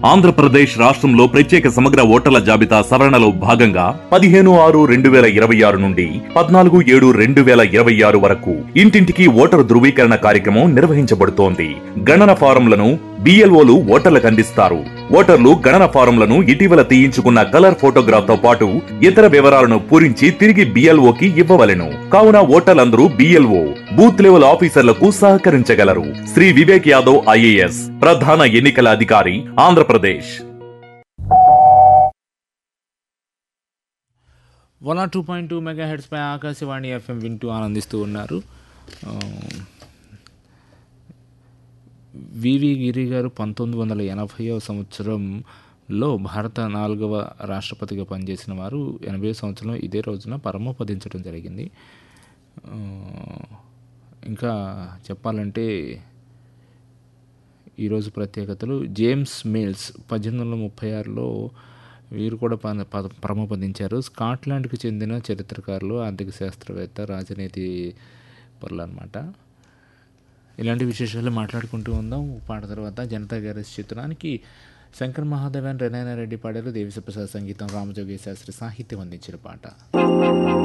ఆంధ్రప్రదేశ్ రాష్ట్రంలో ప్రత్యేక సమగ్ర ఓటర్ల జాబితా సవరణలో భాగంగా పదిహేను ఆరు రెండు వేల ఇరవై ఆరు నుండి పద్నాలుగు ఏడు రెండు వేల ఇరవై ఆరు వరకు ఇంటింటికి ఓటరు ధృవీకరణ కార్యక్రమం నిర్వహించబడుతోంది గణన ఫారంలను బిఎల్ఓలు ఓటర్లకు అందిస్తారు ఓటర్లు గణన ఫారంలను ఇటీవల తీయించుకున్న కలర్ ఫోటోగ్రాఫ్ తో పాటు ఇతర వివరాలను పూరించి తిరిగి బిఎల్ఓకి ఇవ్వవలెను కావున ఓటర్లందరూ బిఎల్ఓ బూత్ లెవెల్ ఆఫీసర్లకు సహకరించగలరు శ్రీ వివేక్ యాదవ్ ఐఏఎస్ ప్రధాన ఎన్నికల అధికారి Andhra Pradesh one R two point two mega హెడ్స్పై ఆకాశవాణి ఎఫ్ఎం వింటూ ఆనందిస్తూ ఉన్నారు ఆ, వివి గిరి గారు పంతొమ్మిది వందల ఎనభైవ సంవత్సరంలో భారత నాలుగవ రాష్ట్రపతిగా పనిచేసిన వారు ఎనభై సంవత్సరంలో ఇదే రోజున పరమపదించడం జరిగింది ఆ, ఇంకా చెప్పాలంటే ఈరోజు ప్రత్యేకతలు జేమ్స్ మిల్స్ పద్దెనిమిది వందల ముప్పై ఆరులో వీరు కూడా ప- ప- పరమపదించారు స్కాట్లాండ్కి చెందిన చరిత్రకారులు ఆర్థిక శాస్త్రవేత్త రాజనీతి పరులు అనమాట ఇలాంటి విశేషాలు మాట్లాడుకుంటూ ఉందాం పాట తర్వాత జనతా గ్యారేజ్ చిత్రానికి శంకర్ మహాదేవన్ రెనైనా రెడ్డి పాడారు దేవిశ్వప్రసాద్ సంగీతం రామజోగి శాస్త్రి సాహిత్యం అందించిన పాట